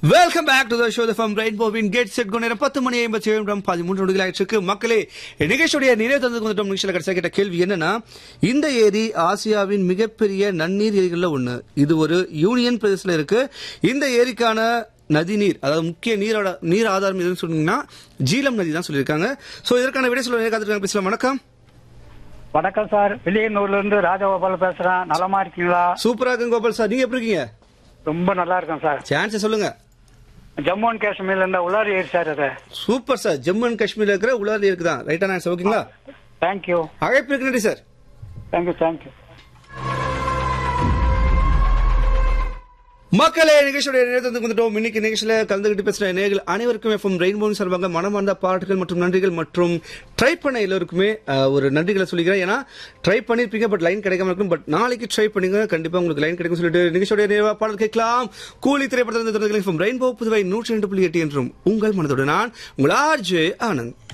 welcome back to the show from ரெயின்போவின் get set கொண்டு பத்து மணி ஐம்பத்தி ஏழு நிமிடம் பதிமூன்று நொடிகள் ஆயிடுச்சு மக்களே நிகழ்ச்சியுடைய நிறைவு தந்து வந்துட்டோம் நிகழ்ச்சியில் கடைசியாக கேட்ட கேள்வி என்னன்னா இந்த ஏரி ஆசியாவின் மிகப்பெரிய நன்னீர் ஏரிகள்ல ஒண்ணு இது ஒரு யூனியன் பிரதேசத்துல இருக்கு இந்த ஏரிக்கான நதிநீர் அதாவது முக்கிய நீரோட நீர் ஆதாரம் எதுன்னு சொன்னீங்கன்னா ஜீலம் நதி தான் சொல்லியிருக்காங்க சோ இதற்கான விடை சொல்ல காத்துருக்காங்க பேசலாம் வணக்கம் வணக்கம் சார் வெளியனூர்ல இருந்து ராஜகோபால் பேசுறேன் நலமா இருக்கீங்களா சூப்பரா இருக்குங்க கோபால் சார் நீங்க எப்படி இருக்கீங்க ரொம்ப நல்லா இருக்கேன் சார் சான்ஸ் சொல்லுங்க ஜம்மு அண்ட் காஷ்மீர்ல இருந்த உலாரி ஏரி சார் அது சூப்பர் சார் ஜம்மு அண்ட் காஷ்மீர்ல இருக்கிற உலர் இருக்கு தான் ரைட்டான ஆன்சர் ஓகேங்களா தேங்க்யூ அழைப்பு நன்றி சார் தேங்க்யூ தேங்க்யூ மக்களே நிகழ்ச்சியுடைய நேரத்தை வந்துட்டோம் இன்னைக்கு நிகழ்ச்சியில கலந்துகிட்டு பேசுற நேர்கள் அனைவருக்கும் எஃப்எம் ரெயின்போன் சார்பாக மனமார்ந்த பாராட்டுகள் மற்றும் நன்றிகள் மற்றும் ட்ரை பண்ண எல்லோருக்குமே அஹ், ஒரு நன்றிகளை சொல்லிக்கிறேன் ஏன்னா ட்ரை பண்ணிருப்பீங்க பட் லைன் கிடைக்காம இருக்கும் பட் நாளைக்கு ட்ரை பண்ணுங்க கண்டிப்பா உங்களுக்கு லைன் கிடைக்கும் சொல்லிட்டு நிகழ்ச்சியுடைய நிறைவா பாடல் கேட்கலாம் கூலி திரைப்படத்தில் எஃப்எம் ரெயின்போ புதுவை நூற்றி ரெண்டு புள்ளி எட்டு என்றும் உங்கள் மனதோடு நான் உங்கள் ஆர்ஜே ஆனந்த்